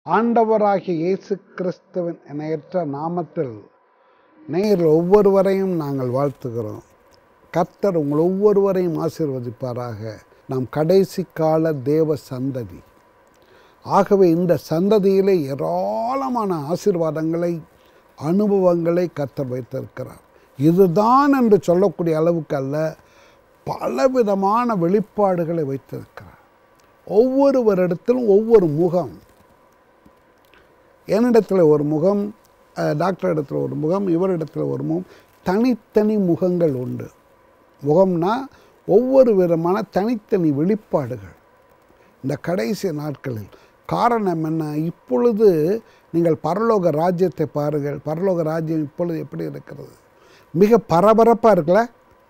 ஆண்டவராகிய இயேசு கிறிஸ்துவின் இணையற்ற நாமத்தில் நேரில் ஒவ்வொருவரையும் நாங்கள் வாழ்த்துகிறோம் கர்த்தர் உங்கள் ஒவ்வொருவரையும் ஆசீர்வதிப்பாராக நாம் கடைசி கால தேவ சந்ததி ஆகவே இந்த சந்ததியிலே ஏராளமான ஆசீர்வாதங்களை அனுபவங்களை கர்த்தர் வைத்திருக்கிறார் இதுதான் என்று சொல்லக்கூடிய அளவுக்கு அல்ல பலவிதமான வெளிப்பாடுகளை வைத்திருக்கிறார் ஒவ்வொருவரிடத்திலும் ஒவ்வொரு முகம் என்னிடத்தில் ஒரு முகம் அஹ், டாக்டர் இடத்துல ஒரு முகம் இவரிடத்தில் ஒரு முகம் தனித்தனி முகங்கள் உண்டு முகம்னா ஒவ்வொரு விதமான தனித்தனி வெளிப்பாடுகள் இந்த கடைசி நாட்களில் காரணம் என்ன இப்பொழுது நீங்கள் பரலோக ராஜ்யத்தை பாருங்கள் பரலோக ராஜ்யம் இப்பொழுது எப்படி இருக்கிறது மிக பரபரப்பாக இருக்குல்ல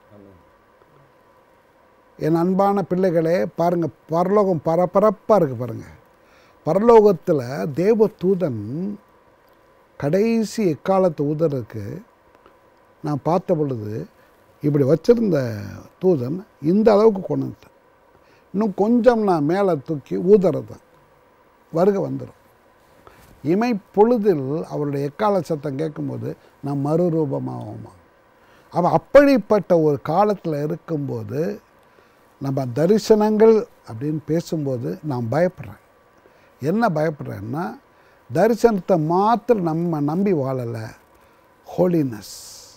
என் அன்பான பிள்ளைகளே பாருங்கள் பரலோகம் பரபரப்பாக இருக்குது பாருங்கள் பரலோகத்தில் தேவ தூதன் கடைசி எக்காலத்து ஊதருக்கு நான் பார்த்த பொழுது இப்படி வச்சிருந்த தூதன் இந்த அளவுக்கு கொண்டு வந்துட்டேன் இன்னும் கொஞ்சம் நான் மேலே தூக்கி ஊதுறது வருக வந்துடும் இமை பொழுதில் அவருடைய எக்கால சத்தம் கேட்கும்போது நான் மறுரூபமாகுமா அவன் அப்படிப்பட்ட ஒரு காலத்தில் இருக்கும்போது நம்ம தரிசனங்கள் அப்படின்னு பேசும்போது நான் பயப்படுறேன் என்ன பயப்படுறேன்னா தரிசனத்தை மாத்திரம் நம்ம நம்பி வாழலை ஹோலினஸ்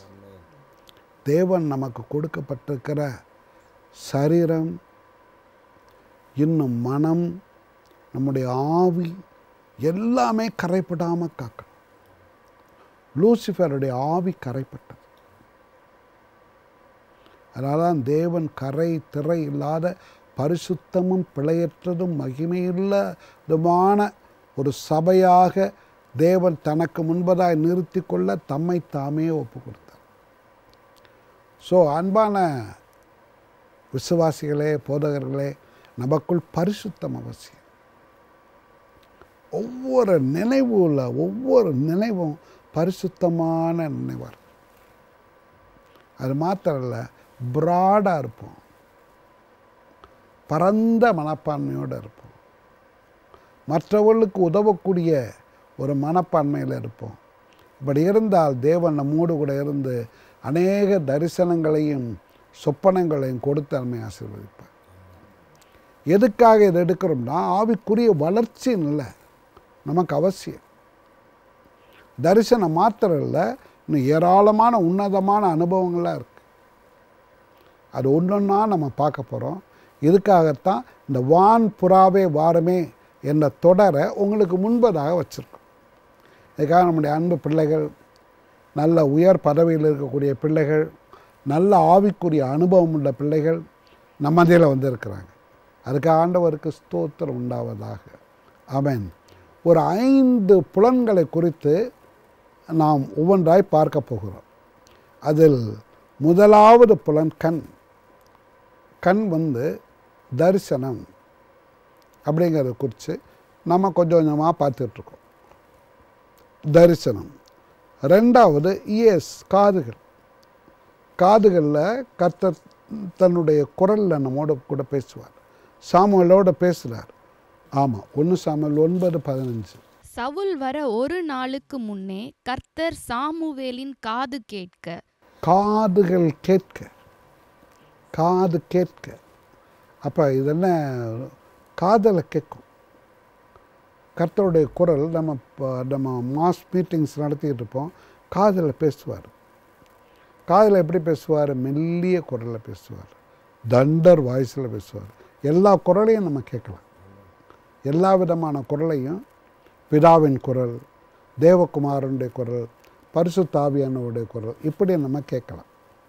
தேவன் நமக்கு கொடுக்கப்பட்டிருக்கிற சரீரம் இன்னும் மனம் நம்முடைய ஆவி எல்லாமே கரைப்படாமல் காக்கணும் லூசிஃபருடைய ஆவி கரைப்பட்டது அதனால தான் தேவன் கரை திரை இல்லாத பரிசுத்தமும் பிழையற்றதும் மகிமையில்லதுமான ஒரு சபையாக தேவன் தனக்கு முன்பதாய் நிறுத்தி கொள்ள தம்மை தாமே ஒப்பு கொடுத்தார் ஸோ அன்பான விசுவாசிகளே போதகர்களே நமக்குள் பரிசுத்தம் அவசியம் ஒவ்வொரு நினைவுல ஒவ்வொரு நினைவும் பரிசுத்தமான நினைவார் அது மாத்திரம் இல்லை ப்ராடாக இருப்போம் பரந்த மனப்பான்மையோடு இருப்போம் மற்றவர்களுக்கு உதவக்கூடிய ஒரு மனப்பான்மையில் இருப்போம் இப்படி இருந்தால் தேவன் நம்மோடு கூட இருந்து அநேக தரிசனங்களையும் சொப்பனங்களையும் கொடுத்து நம்மை ஆசீர்வதிப்பார் எதுக்காக இதை எடுக்கிறோம்னா ஆவிக்குரிய வளர்ச்சி இல்லை நமக்கு அவசியம் தரிசனம் மாத்திரம் இல்லை இன்னும் ஏராளமான உன்னதமான அனுபவங்கள்லாம் இருக்குது அது ஒன்றொன்னா நம்ம பார்க்க போகிறோம் இதுக்காகத்தான் இந்த வான் புறாவே வாரமே என்ற தொடரை உங்களுக்கு முன்பதாக வச்சுருக்கோம் இதுக்காக நம்முடைய அன்பு பிள்ளைகள் நல்ல உயர் பதவியில் இருக்கக்கூடிய பிள்ளைகள் நல்ல ஆவிக்குரிய அனுபவம் உள்ள பிள்ளைகள் நம்ம மத்தியில் வந்திருக்கிறாங்க அதுக்கு ஆண்டவருக்கு ஸ்தோத்திரம் உண்டாவதாக ஆமென் ஒரு ஐந்து புலன்களை குறித்து நாம் ஒவ்வொன்றாய் பார்க்க போகிறோம் அதில் முதலாவது புலன் கண் கண் வந்து தரிசனம் அப்படிங்கிறத குறித்து நம்ம கொஞ்சம் கொஞ்சமாக பார்த்துட்ருக்கோம் தரிசனம் ரெண்டாவது இயஸ் காதுகள் காதுகளில் கர்த்தர் தன்னுடைய குரலில் நம்மோட கூட பேசுவார் சாமுவேலோட பேசுகிறார் ஆமாம் ஒன்று சாமுவேல் ஒன்பது பதினஞ்சு சவுல் வர ஒரு நாளுக்கு முன்னே கர்த்தர் சாமுவேலின் காது கேட்க காதுகள் கேட்க காது கேட்க அப்போ இதென்ன காதலை கேட்கும் கர்த்தருடைய குரல் நம்ம ப- நம்ம மாஸ் மீட்டிங்ஸ் நடத்திக்கிட்டு இருப்போம் காதில் பேசுவார் காதில் எப்படி பேசுவார் மெல்லிய குரலில் பேசுவார் தண்டர் வாய்ஸில் பேசுவார் எல்லா குரலையும் நம்ம கேட்கலாம் எல்லா விதமான குரலையும் பிதாவின் குரல் தேவகுமாரனுடைய குரல் பரிசுத்தாவியானவருடைய குரல் இப்படி நம்ம கேட்கலாம்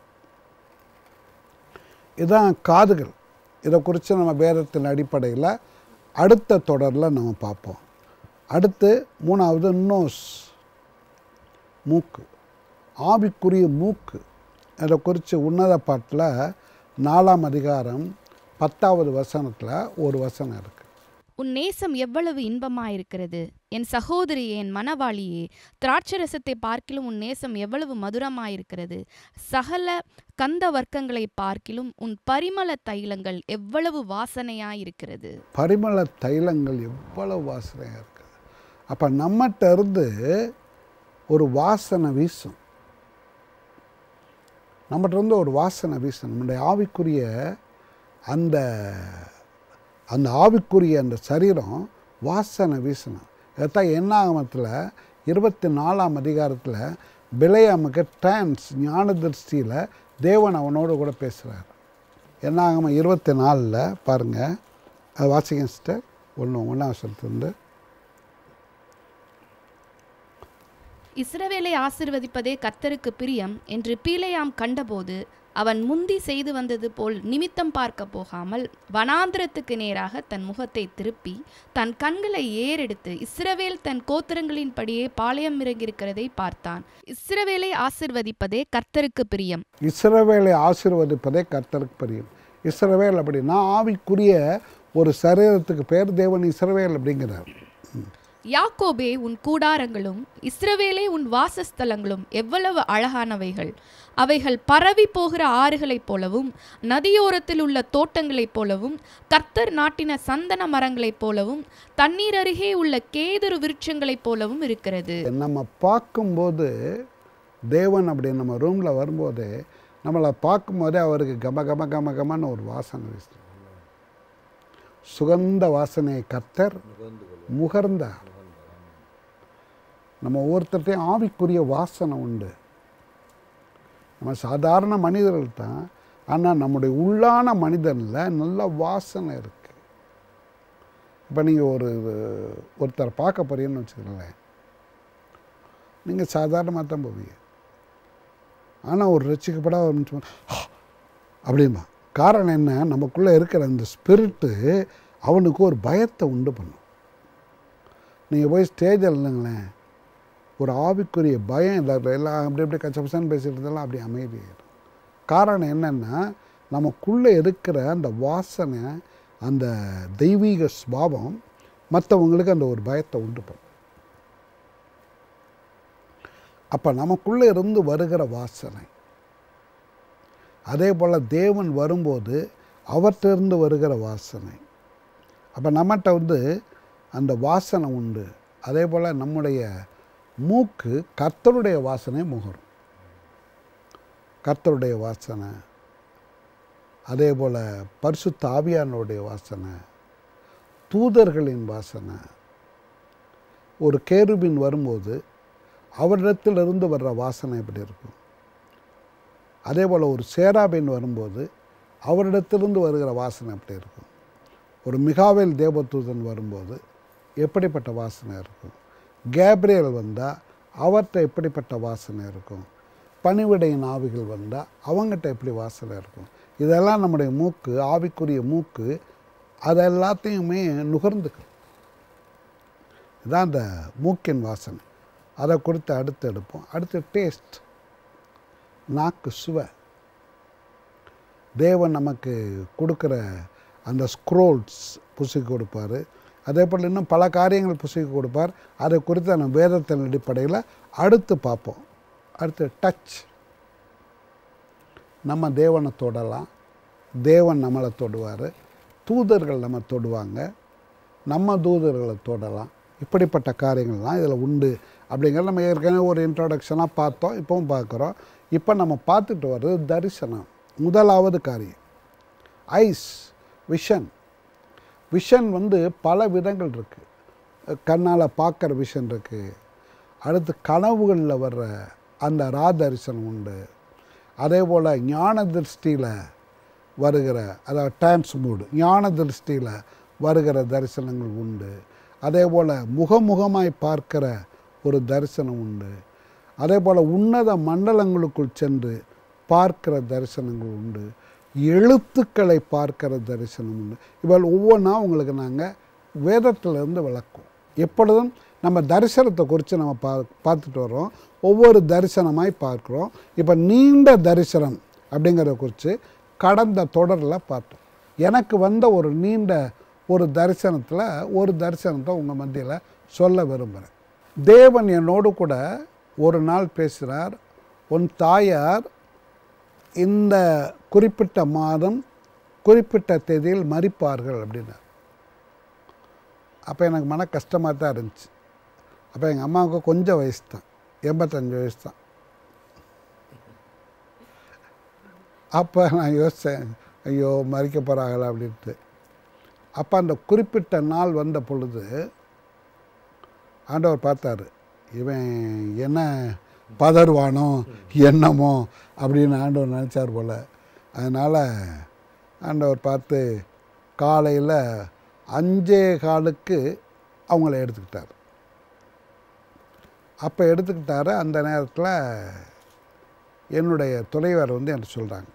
இதுதான் காதுகள் இதை குறித்து நம்ம வேதத்தின் அடிப்படையில் அடுத்த தொடரில் நம்ம பார்ப்போம் அடுத்து மூணாவது நோஸ் மூக்கு ஆவிக்குரிய மூக்கு இதை குறித்து உன்னத பாட்டில் நாலாம் அதிகாரம் பத்தாவது வசனத்தில் ஒரு வசனம் இருக்குது உன் நேசம் எவ்வளவு இன்பமாயிருக்கிறது என் சகோதரியே என் மனவாளியே திராட்சரசத்தை பார்க்கிலும் உன் நேசம் எவ்வளவு மதுரமாயிருக்கிறது சகல கந்த வர்க்கங்களை பார்க்கிலும் உன் பரிமள தைலங்கள் எவ்வளவு வாசனையாயிருக்கிறது பரிமள தைலங்கள் எவ்வளவு வாசனையாக இருக்குது அப்போ நம்மகிட்ட இருந்து ஒரு வாசனை வீசும் நம்மகிட்ட இருந்து ஒரு வாசனை வீசும் நம்முடைய ஆவிக்குரிய அந்த அந்த ஆவிக்குரிய அந்த சரீரம் வாசனை வீசணும் இதைத்தான் என்னாகமத்தில் இருபத்தி நாலாம் அதிகாரத்தில் பிளையாமுக்கு டான்ஸ் ஞான திருஷ்டியில் தேவன் அவனோடு கூட பேசுகிறார் என்னாகம இருபத்தி நாலில் பாருங்கள் அது வாசிங்க சிஸ்டர் ஒன்று ஒன்றாம் வருஷத்துலேருந்து இஸ்ரவேலை ஆசிர்வதிப்பதே கர்த்தருக்கு பிரியம் என்று பீலேயாம் கண்டபோது அவன் முந்தி செய்து வந்தது போல் நிமித்தம் பார்க்க போகாமல் வனாந்திரத்துக்கு நேராக தன் முகத்தை திருப்பி தன் கண்களை ஏறெடுத்து இஸ்ரவேல் தன் கோத்திரங்களின்படியே பாளையம் இறங்கியிருக்கிறதை பார்த்தான் இஸ்ரவேலை ஆசிர்வதிப்பதே கர்த்தருக்கு பிரியம் இஸ்ரவேலை ஆசீர்வதிப்பதே கர்த்தருக்கு பிரியம் இஸ்ரவேல் அப்படின்னா ஆவிக்குரிய ஒரு சரீரத்துக்கு பேர் தேவன் இஸ்ரவேல் அப்படிங்கிறார் யாக்கோபே உன் கூடாரங்களும் இஸ்ரவேலே உன் வாசஸ்தலங்களும் எவ்வளவு அழகானவைகள் அவைகள் பரவி போகிற ஆறுகளைப் போலவும் நதியோரத்தில் உள்ள தோட்டங்களைப் போலவும் கர்த்தர் நாட்டின சந்தன மரங்களைப் போலவும் தண்ணீர் அருகே உள்ள கேதுரு விருட்சங்களைப் போலவும் இருக்கிறது நம்ம பார்க்கும்போது தேவன் அப்படி நம்ம ரூமில் வரும்போது நம்மளை பார்க்கும்போதே அவருக்கு கம கம கம கமன்னு ஒரு வாசனை வீசும் சுகந்த வாசனை கர்த்தர் முகர்ந்தார் நம்ம ஒவ்வொருத்தர்ட்டையும் ஆவிக்குரிய வாசனை உண்டு நம்ம சாதாரண மனிதர்கள் தான் ஆனால் நம்முடைய உள்ளான மனிதனில் நல்ல வாசனை இருக்குது இப்போ நீங்கள் ஒரு ஒருத்தரை பார்க்க போறீங்கன்னு வச்சுக்கோங்களேன் நீங்கள் சாதாரணமாக தான் போவீங்க ஆனால் ஒரு ரசிக்கப்படாத ஒரு மனுஷன் அப்படிம்பா காரணம் என்ன நமக்குள்ளே இருக்கிற அந்த ஸ்பிரிட்டு அவனுக்கு ஒரு பயத்தை உண்டு பண்ணும் நீங்கள் போய் ஸ்டேஜில் இருந்துங்களேன் ஒரு ஆவிக்குரிய பயம் இல்லை எல்லாம் அப்படி அப்படி கச்சபசன்னு பேசிட்டு இருந்தாலும் அப்படி அமைதியாயிடும் காரணம் என்னென்னா நமக்குள்ளே இருக்கிற அந்த வாசனை அந்த தெய்வீக சுபாவம் மற்றவங்களுக்கு அந்த ஒரு பயத்தை உண்டு பண்ணும் அப்போ நமக்குள்ளே இருந்து வருகிற வாசனை அதே போல் தேவன் வரும்போது அவற்றிருந்து வருகிற வாசனை அப்போ நம்மகிட்ட வந்து அந்த வாசனை உண்டு அதே போல் நம்முடைய மூக்கு கர்த்தருடைய வாசனை முகரும் கர்த்தருடைய வாசனை அதே போல் பரிசுத்த ஆவியானுடைய வாசனை தூதர்களின் வாசனை ஒரு கேருபின் வரும்போது அவரிடத்திலிருந்து வர்ற வாசனை எப்படி இருக்கும் அதே போல் ஒரு சேராபின் வரும்போது அவரிடத்திலிருந்து வருகிற வாசனை எப்படி இருக்கும் ஒரு மிகாவேல் தேவதூதன் வரும்போது எப்படிப்பட்ட வாசனை இருக்கும் கேப்ரியல் வந்தால் அவர்கிட்ட எப்படிப்பட்ட வாசனை இருக்கும் பணிவிடையின் ஆவிகள் வந்தால் அவங்ககிட்ட எப்படி வாசனை இருக்கும் இதெல்லாம் நம்முடைய மூக்கு ஆவிக்குரிய மூக்கு அது எல்லாத்தையுமே நுகர்ந்துக்கும் இதுதான் அந்த மூக்கின் வாசனை அதை கொடுத்து அடுத்து எடுப்போம் அடுத்து டேஸ்ட் நாக்கு சுவை தேவன் நமக்கு கொடுக்குற அந்த ஸ்க்ரோல்ஸ் புசிக்கு கொடுப்பார் அதே போல் இன்னும் பல காரியங்கள் புசிக்கு கொடுப்பார் அதை குறித்து நம்ம வேதத்தின் அடிப்படையில் அடுத்து பார்ப்போம் அடுத்து டச் நம்ம தேவனை தொடலாம் தேவன் நம்மளை தொடுவார் தூதர்கள் நம்ம தொடுவாங்க நம்ம தூதர்களை தொடலாம் இப்படிப்பட்ட காரியங்கள்லாம் இதில் உண்டு அப்படிங்கிறத நம்ம ஏற்கனவே ஒரு இன்ட்ரோடக்ஷனாக பார்த்தோம் இப்போவும் பார்க்குறோம் இப்போ நம்ம பார்த்துட்டு வர்றது தரிசனம் முதலாவது காரியம் ஐஸ் விஷன் விஷன் வந்து பல விதங்கள் இருக்குது கண்ணால் பார்க்குற விஷன் இருக்குது அடுத்து கனவுகளில் வர்ற அந்த ரா தரிசனம் உண்டு அதே போல் ஞான திருஷ்டியில் வருகிற அதாவது டான்ஸ் மூடு ஞான திருஷ்டியில் வருகிற தரிசனங்கள் உண்டு அதே போல் முகமுகமாய் பார்க்கிற ஒரு தரிசனம் உண்டு அதே போல் உன்னத மண்டலங்களுக்குள் சென்று பார்க்கிற தரிசனங்கள் உண்டு எழுத்துக்களை பார்க்கிற தரிசனம் உண்டு இவள் ஒவ்வொன்றா உங்களுக்கு நாங்கள் வேதத்திலிருந்து விளக்குவோம் எப்பொழுதும் நம்ம தரிசனத்தை குறித்து நம்ம பா பார்த்துட்டு வரோம் ஒவ்வொரு தரிசனமாய் பார்க்குறோம் இப்போ நீண்ட தரிசனம் அப்படிங்கிறத குறித்து கடந்த தொடரில் பார்த்தோம் எனக்கு வந்த ஒரு நீண்ட ஒரு தரிசனத்தில் ஒரு தரிசனத்தை உங்கள் மத்தியில் சொல்ல விரும்புகிறேன் தேவன் என்னோடு கூட ஒரு நாள் பேசுகிறார் உன் தாயார் இந்த குறிப்பிட்ட மாதம் குறிப்பிட்ட தேதியில் மறிப்பார்கள் அப்படின்னார் அப்போ எனக்கு மன கஷ்டமாக தான் இருந்துச்சு அப்போ எங்கள் அம்மாவுக்கு கொஞ்சம் வயசு தான் எண்பத்தஞ்சு வயசு தான் அப்போ நான் யோசித்தேன் ஐயோ மறிக்க போகிறாங்களா அப்படின்ட்டு அப்போ அந்த குறிப்பிட்ட நாள் வந்த பொழுது ஆண்டவர் பார்த்தாரு இவன் என்ன பதறுவானோ என்னமோ அப்படின்னு ஆண்டவர் நினச்சார் போல் அதனால் ஆண்டவர் பார்த்து காலையில் அஞ்சே காலுக்கு அவங்கள எடுத்துக்கிட்டார் அப்போ எடுத்துக்கிட்டாரு அந்த நேரத்தில் என்னுடைய துணைவர் வந்து எனக்கு சொல்கிறாங்க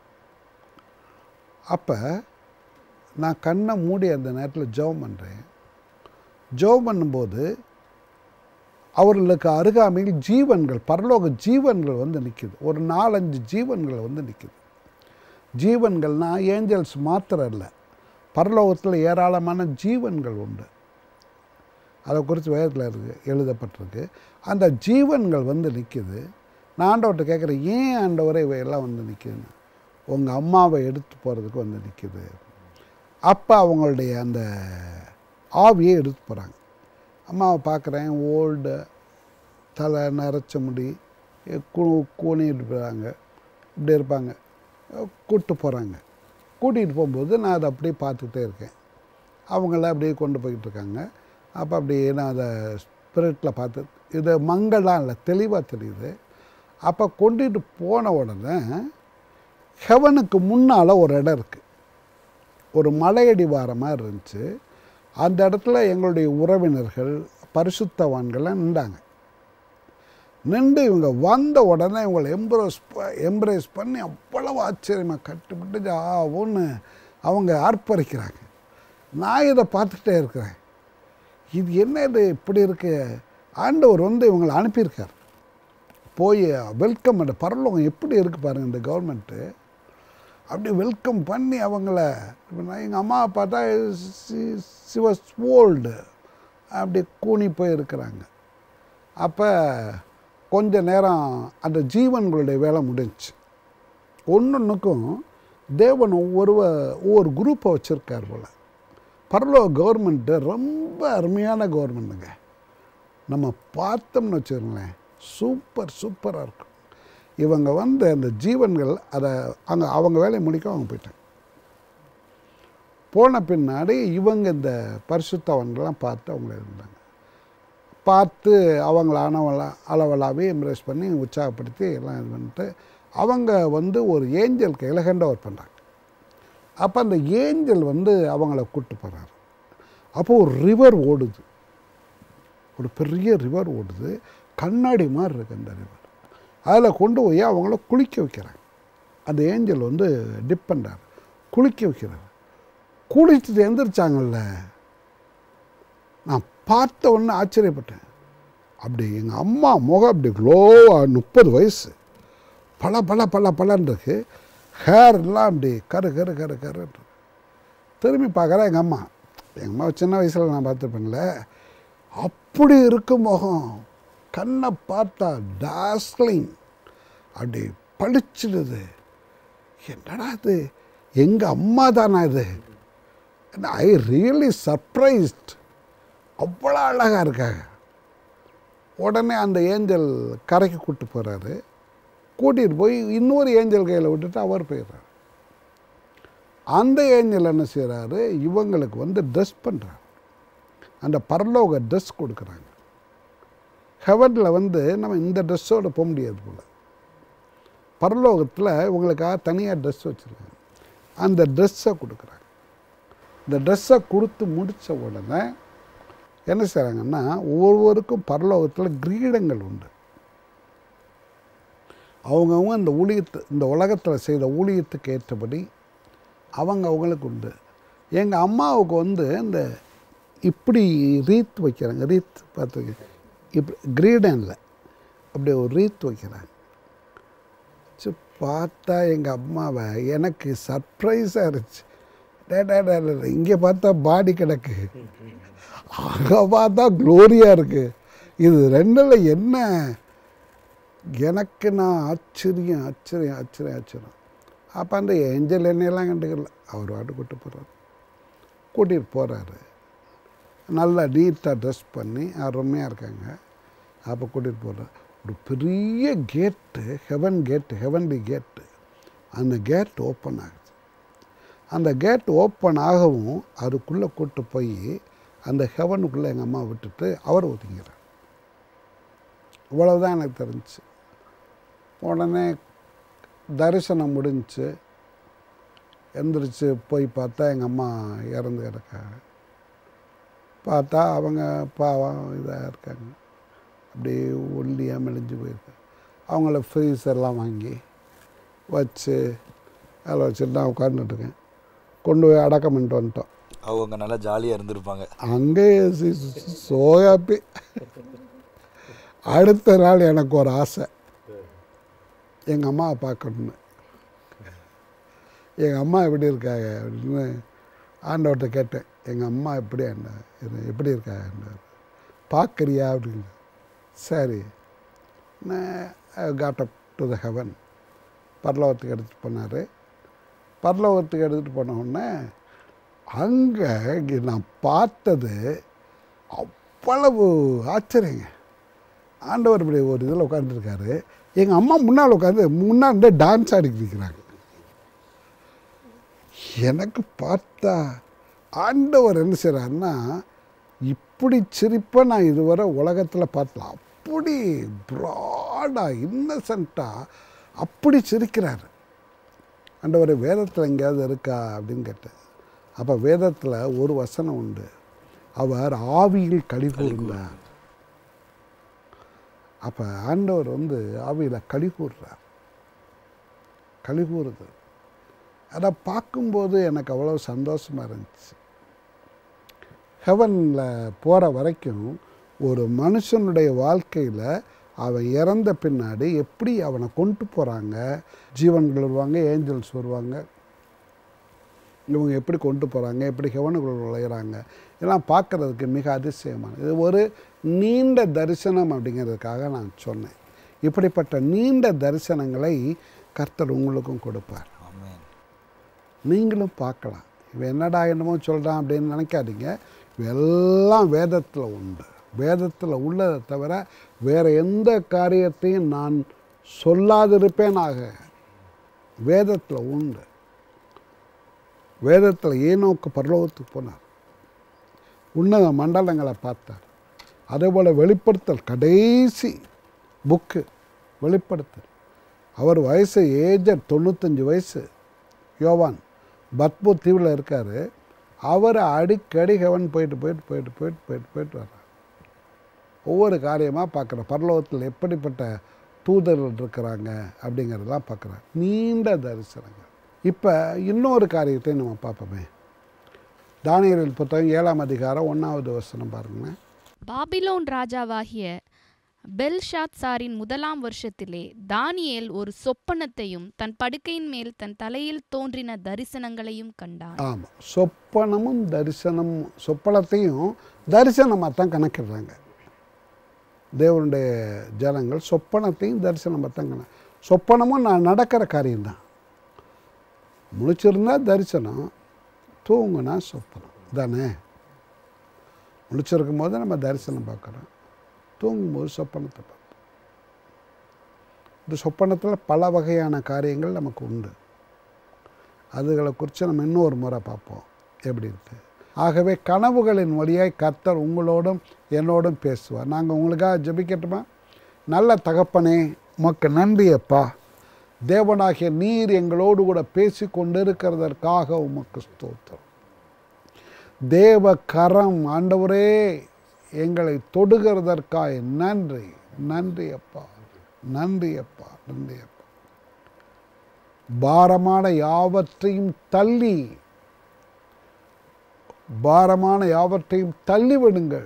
அப்போ நான் கண்ணை மூடி அந்த நேரத்தில் ஜெபம் பண்ணுறேன் ஜெபம் பண்ணும்போது அவர்களுக்கு அருகாமையில் ஜீவன்கள் பரலோக ஜீவன்கள் வந்து நிற்கிது ஒரு நாலஞ்சு ஜீவன்கள் வந்து நிற்கிது ஜீவன்கள்னா ஏஞ்சல்ஸ் மாத்திரம் இல்லை பரலோகத்தில் ஏராளமான ஜீவன்கள் உண்டு அதை குறித்து வேதத்தில் இருக்கு எழுதப்பட்டிருக்கு அந்த ஜீவன்கள் வந்து நிற்கிது நான் ஆண்டவர்கிட்ட கேட்குறேன் ஏன் ஆண்டவரை இவையெல்லாம் வந்து நிற்குதுன்னு உங்கள் அம்மாவை எடுத்து போகிறதுக்கு வந்து நிற்கிது அப்போ அவங்களுடைய அந்த ஆவியை எடுத்து போகிறாங்க அம்மாவை பார்க்குறேன் ஓல்டு தலை நரைச்ச முடி கு கூணிட்டு போகிறாங்க இப்படி இருப்பாங்க கூப்பிட்டு போகிறாங்க கூட்டிகிட்டு போகும்போது நான் அதை அப்படியே பார்த்துக்கிட்டே இருக்கேன் அவங்கள அப்படியே கொண்டு போய்கிட்டு இருக்காங்க அப்போ அப்படியே நான் அதை ஸ்பிரிட்டில் பார்த்து இது மங்களாம் இல்லை தெளிவாக தெரியுது அப்போ கொண்டுட்டு போன உடனே ஹெவனுக்கு முன்னால் ஒரு இடம் இருக்குது ஒரு மலையடி வார மாதிரி இருந்துச்சு அந்த இடத்துல எங்களுடைய உறவினர்கள் பரிசுத்தவான்கள்லாம் நின்றாங்க நின்று இவங்க வந்த உடனே இவங்களை எம்ப்ரோஸ் எம்ப்ரேஸ் பண்ணி அவ்வளவு ஆச்சரியமாக கட்டுப்பட்டு ஆவுன்னு அவங்க ஆர்ப்பரிக்கிறாங்க நான் இதை பார்த்துக்கிட்டே இருக்கிறேன் இது என்ன இது இப்படி இருக்கு ஆண்டவர் வந்து இவங்களை அனுப்பியிருக்கார் போய் வெல்கம் அந்த பரலோகம் எப்படி இருக்குது பாருங்கள் இந்த கவர்மெண்ட்டு அப்படி வெல்கம் பண்ணி அவங்கள இப்போ நான் எங்கள் அம்மாவை பார்த்தா சி வாஸ் ஓல்டு அப்படி கூனி போய் இருக்கிறாங்க அப்போ கொஞ்ச நேரம் அந்த ஜீவன்களுடைய வேலை முடிஞ்சுச்சு ஒன்றொன்றுக்கும் தேவன் ஒவ்வொரு ஒவ்வொரு குரூப்பை வச்சுருக்கார் போல் பரலோ கவர்மெண்ட்டு ரொம்ப அருமையான கவர்மெண்ட்டுங்க நம்ம பார்த்தோம்னு வச்சுக்கோங்களேன் சூப்பர் சூப்பராக இருக்கும் இவங்க வந்து அந்த ஜீவன்கள் அதை அங்கே அவங்க வேலையை முடிக்க அவங்க போயிட்டாங்க போன பின்னாடி இவங்க இந்த பரிசுத்தவன்கள்லாம் பார்த்து அவங்கள இருந்தாங்க பார்த்து அவங்கள அணவலா அளவலாவே எம்ப்ரேஸ் பண்ணி உற்சாகப்படுத்தி எல்லாம் இது பண்ணிட்டு அவங்க வந்து ஒரு ஏஞ்சல் கையில் ஹேண்ட் ஓவர் பண்ணுறாங்க அப்போ அந்த ஏஞ்சல் வந்து அவங்கள கூப்பிட்டு போகிறாரு அப்போ ஒரு ரிவர் ஓடுது ஒரு பெரிய ரிவர் ஓடுது கண்ணாடி மாதிரி இருக்குது அந்த ரிவர் அதில் கொண்டு போய் அவங்கள குளிக்க வைக்கிறாங்க அந்த ஏஞ்சல் வந்து டிப் பண்ணுறாரு குளிக்க வைக்கிறாரு குளிச்சுட்டு எந்திரிச்சாங்கல்ல நான் பார்த்த உடனே ஆச்சரியப்பட்டேன் அப்படி எங்கள் அம்மா முகம் அப்படி க்ளோவாக முப்பது வயசு பல பல பல பலன்னு இருக்கு ஹேர்லாம் அப்படி கரு கரு கரு கருன்னு திரும்பி பார்க்குறேன் எங்கள் அம்மா எங்கள் அம்மா சின்ன வயசில் நான் பார்த்துருப்பேன்ல அப்படி இருக்கும் முகம் கண்ணை பார்த்தா டாஸ்லிங் அப்படி பளிச்சிடுது என்னடா இது எங்கள் அம்மா தானா இது ஐ ரியலி சர்ப்ரைஸ்ட் அவ்வளோ அழகாக இருக்காங்க உடனே அந்த ஏஞ்சல் கரைக்கு கூப்பிட்டு போகிறாரு கூட்டிகிட்டு போய் இன்னொரு ஏஞ்சல் கையில் விட்டுட்டு அவர் போயிடுறாரு அந்த ஏஞ்சல் என்ன செய்கிறாரு இவங்களுக்கு வந்து ட்ரெஸ் பண்ணுறாரு அந்த பரலோக ட்ரெஸ் கொடுக்குறாங்க ஹெவனில் வந்து நம்ம இந்த ட்ரெஸ்ஸோடு போக முடியாது போல் பரலோகத்தில் இவங்களுக்காக தனியாக ட்ரெஸ் வச்சுருக்காங்க அந்த ட்ரெஸ்ஸை கொடுக்குறாங்க இந்த ட்ரெஸ்ஸை கொடுத்து முடித்த உடனே என்ன செய்கிறாங்கன்னா ஒவ்வொருவருக்கும் பரலோகத்தில் கிரீடங்கள் உண்டு அவங்கவுங்க இந்த ஊழியத்து இந்த உலகத்தில் செய்த ஊழியத்துக்கு ஏற்றபடி அவங்க அவங்களுக்கு உண்டு எங்கள் அம்மாவுக்கு வந்து இந்த இப்படி ரீத் வைக்கிறாங்க ரீத் பார்த்துக்க இப்படி கிரீடனில் அப்படி ஒரு ரீத் வைக்கிறாங்க சரி பார்த்தா எங்கள் அம்மாவை எனக்கு சர்ப்ரைஸாக இருந்துச்சு டே டே டே டே, இங்கே பார்த்தா பாடி கிடக்கு அங்கே பார்த்தா க்ளோரியாக இருக்குது இது ரெண்டில் என்ன எனக்கு நான் ஆச்சரியம் ஆச்சரியம் ஆச்சரியம் ஆச்சரியம் அப்போ அந்த ஏஞ்சல் என்னையெல்லாம் கண்டுக்கல அவர் வாட்டு கூட்டு போகிறார் கூட்டிகிட்டு போகிறாரு நல்லா நீட்டாக ட்ரெஸ் பண்ணி அருமையாக இருக்காங்க அப்போ கூட்டிகிட்டு போகிறேன் ஒரு பெரிய கேட்டு ஹெவன் கேட்டு ஹெவன்லி கேட்டு அந்த கேட் ஓப்பன் ஆகுது அந்த கேட் ஓப்பன் ஆகவும் அதுக்குள்ளே கூட்டு போய் அந்த ஹெவனுக்குள்ளே எங்கள் அம்மா விட்டுட்டு அவர் ஒதுங்கிறார் இவ்வளவுதான் எனக்கு தெரிஞ்சுச்சு உடனே தரிசனம் முடிஞ்சுச்சு எந்திரிச்சு போய் பார்த்தா எங்கள் அம்மா இறந்து கிடக்காங்க பார்த்தா அவங்க பாவம் இதாக இருக்காங்க அப்படியே ஒல்லியாக மெலிஞ்சு போயிருக்காங்க அவங்கள ஃப்ரீசர்லாம் வாங்கி வச்சு அதில் வச்சுட்டு நான் உட்காந்துட்டுருக்கேன் கொண்டு போய் அடக்கம் பண்ணிட்டு வந்துட்டோம் அவங்க நல்லா ஜாலியாக இருந்திருப்பாங்க அங்கே சோ ஹாப்பி அடுத்த நாள் எனக்கு ஒரு ஆசை எங்கள் அம்மாவை பார்க்கணுன்னு எங்கள் அம்மா எப்படி இருக்காங்க அப்படின்னு ஆண்டவர்கிட்ட கேட்டேன் எங்கள் அம்மா எப்படி என்ன இது எப்படி இருக்காங்க பார்க்குறியா அப்படின்னு சரி நான் got up to the heaven பரலோகத்துக்கு எடுத்துகிட்டு போனார் பரலோகத்துக்கு எடுத்துகிட்டு போன உடனே அங்கே நான் பார்த்தது அவ்வளவு ஆச்சரியங்க ஆண்டவர் இப்படி ஒரு இதில் உட்காந்துருக்காரு எங்கள் அம்மா முன்னால் உட்காந்து முன்னாடி டான்ஸ் ஆடிக்கிட்டு இருக்கிறாங்க எனக்கு பார்த்தா ஆண்டவர் என்ன செய்கிறாருன்னா இப்படி சிரிப்பை நான் இதுவரை உலகத்தில் பார்த்தல அப்படி ப்ராடாக இன்னசென்ட்டாக அப்படி சிரிக்கிறார் ஆண்டவர் வேதத்தில் எங்கேயாவது இருக்கா அப்படின்னு கேட்டேன் அப்போ வேதத்தில் ஒரு வசனம் உண்டு அவர் ஆவியில் களி கூர்ந்தார் அப்போ ஆண்டவர் வந்து ஆவியில் களி கூறுறார் களி கூறுது அதை பார்க்கும்போது எனக்கு அவ்வளோ சந்தோஷமாக இருந்துச்சு ஹெவனில் போகிற வரைக்கும் ஒரு மனுஷனுடைய வாழ்க்கையில் அவன் இறந்த பின்னாடி எப்படி அவனை கொண்டு போகிறாங்க ஜீவன்கள் வருவாங்க ஏஞ்சல்ஸ் வருவாங்க இவங்க எப்படி கொண்டு போகிறாங்க எப்படி ஹெவனுக்குள் நுழையிறாங்க இதெல்லாம் பார்க்குறதுக்கு மிக அதிசயமானது இது ஒரு நீண்ட தரிசனம் அப்படிங்கிறதுக்காக நான் சொன்னேன் இப்படிப்பட்ட நீண்ட தரிசனங்களை கர்த்தர் உங்களுக்கும் கொடுப்பார் ஆமென் நீங்களும் பார்க்கலாம் இவன் என்னடா என்னமோ சொல்கிறான் அப்படின்னு நினைக்காதீங்க எல்லாம் வேதத்தில் உண்டு வேதத்தில் உள்ளதை தவிர வேறு எந்த காரியத்தையும் நான் சொல்லாதிருப்பேனாக வேதத்தில் உண்டு வேதத்தில் ஏனோக்கு பரலோகத்துக்கு போனார் உன்னத மண்டலங்களை பார்த்தார் அதே போல் வெளிப்படுத்தல் கடைசி புக்கு வெளிப்படுத்தல் அவர் வயசு ஏஜர் தொண்ணூத்தஞ்சு வயசு யோவான் பத்பூ தீவில் இருக்கார் அவர் அடிக்கடி ஹெவன் போயிட்டு போயிட்டு போயிட்டு போயிட்டு போயிட்டு போயிட்டு வர்றார் ஒவ்வொரு காரியமாக பார்க்குற பரலோகத்தில் எப்படிப்பட்ட தூதர்கள் இருக்கிறாங்க அப்படிங்கிறதெல்லாம் பார்க்குறார் நீண்ட தரிசனங்கள் இப்போ இன்னொரு காரியத்தை நம்ம பார்ப்போமே தானியலின் புத்தகம் ஏழாம் அதிகாரம் ஒன்றாவது வசனம் பாருங்களேன் பாபிலோன் ராஜாவாகிய பெல்ஷாத்சாரின் முதலாம் வருஷத்திலே தானியேல் ஒரு சொப்பனத்தையும் தன் படுக்கையின் மேல் தன் தலையில் தோன்றின தரிசனங்களையும் கண்டான் ஆமாம் சொப்பனமும் தரிசனமும் சொப்பனத்தையும் தரிசனமாக தான் கணக்கிடுறாங்க தேவனுடைய ஜனங்கள் சொப்பனத்தையும் தரிசனமாக தான் கணக்கு சொப்பனமும் நான் நடக்கிற காரியம்தான் முழிச்சிருந்தா தரிசனம் தூங்குனா சொப்பனம் தானே முழிச்சிருக்கும் போது நம்ம தரிசனம் பார்க்குறோம் தூங்கும்போது சொப்பனத்தை பார்ப்போம் இந்த சொப்பனத்தில் பல வகையான காரியங்கள் நமக்கு உண்டு அதுகளை குறித்து நம்ம இன்னொரு முறை பார்ப்போம் எப்படி இருக்கு ஆகவே கனவுகளின் வழியாய் கர்த்தர் உங்களோடும் என்னோடும் பேசுவார் நாங்கள் உங்களுக்காக ஜெபிக்கட்டுமா நல்ல தகப்பனே உமக்கு நன்றி அப்பா தேவனாகிய நீர் எங்களோடு கூட பேசி கொண்டிருக்கிறதற்காக உமக்கு ஸ்தோத்திரம் தேவ கரம் ஆண்டவரே எங்களை தொடுகிறதற்காக நன்றி நன்றி அப்பா நன்றி அப்பா நன்றி அப்பா பாரமான யாவற்றையும் தள்ளி பாரமான யாவற்றையும் தள்ளிவிடுங்கள்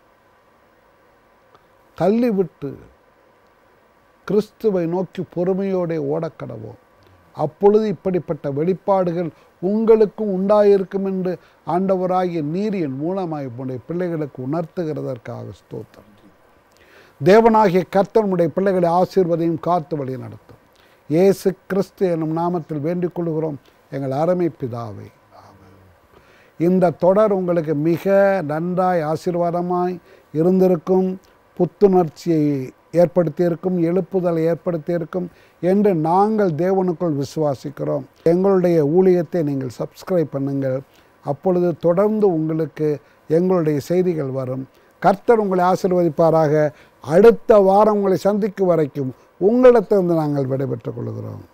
தள்ளிவிட்டு கிறிஸ்துவை நோக்கி பொறுமையோടെ ஓடக்கடவோம் அப்பொழுது இப்படிப்பட்ட வெளிப்பாடுகள் உங்களுக்கும் உண்டாயிருக்கும் என்று ஆண்டவராகிய நீரின் மூலமாய் உடைய பிள்ளைகளுக்கு உணர்த்துகிறதற்காக ஸ்தோத்திரம் தேவனாகிய கர்த்தனுடைய பிள்ளைகளை ஆசீர்வதையும் காத்து வழி நடத்தும் இயேசு கிறிஸ்து என்னும் நாமத்தில் வேண்டிக் கொள்கிறோம் எங்கள் அருமை பிதாவே ஆமென். இந்த தொடர் உங்களுக்கு மிக நன்றாய் ஆசீர்வாதமாய் இருந்திருக்கும் புத்துணர்ச்சியை ஏற்படுத்தியிருக்கும் எழுப்புதலை ஏற்படுத்தியிருக்கும் என்று நாங்கள் தேவனுக்குள் விசுவாசிக்கிறோம் எங்களுடைய ஊழியத்தை நீங்கள் சப்ஸ்கிரைப் பண்ணுங்கள் அப்பொழுது தொடர்ந்து உங்களுக்கு எங்களுடைய செய்திகள் வரும் கர்த்தர் உங்களை ஆசீர்வதிப்பாராக அடுத்த வாரம் உங்களை சந்திக்கும் வரைக்கும் உங்களிடத்திலிருந்து நாங்கள் விடைபெற்றுக் கொள்கிறோம்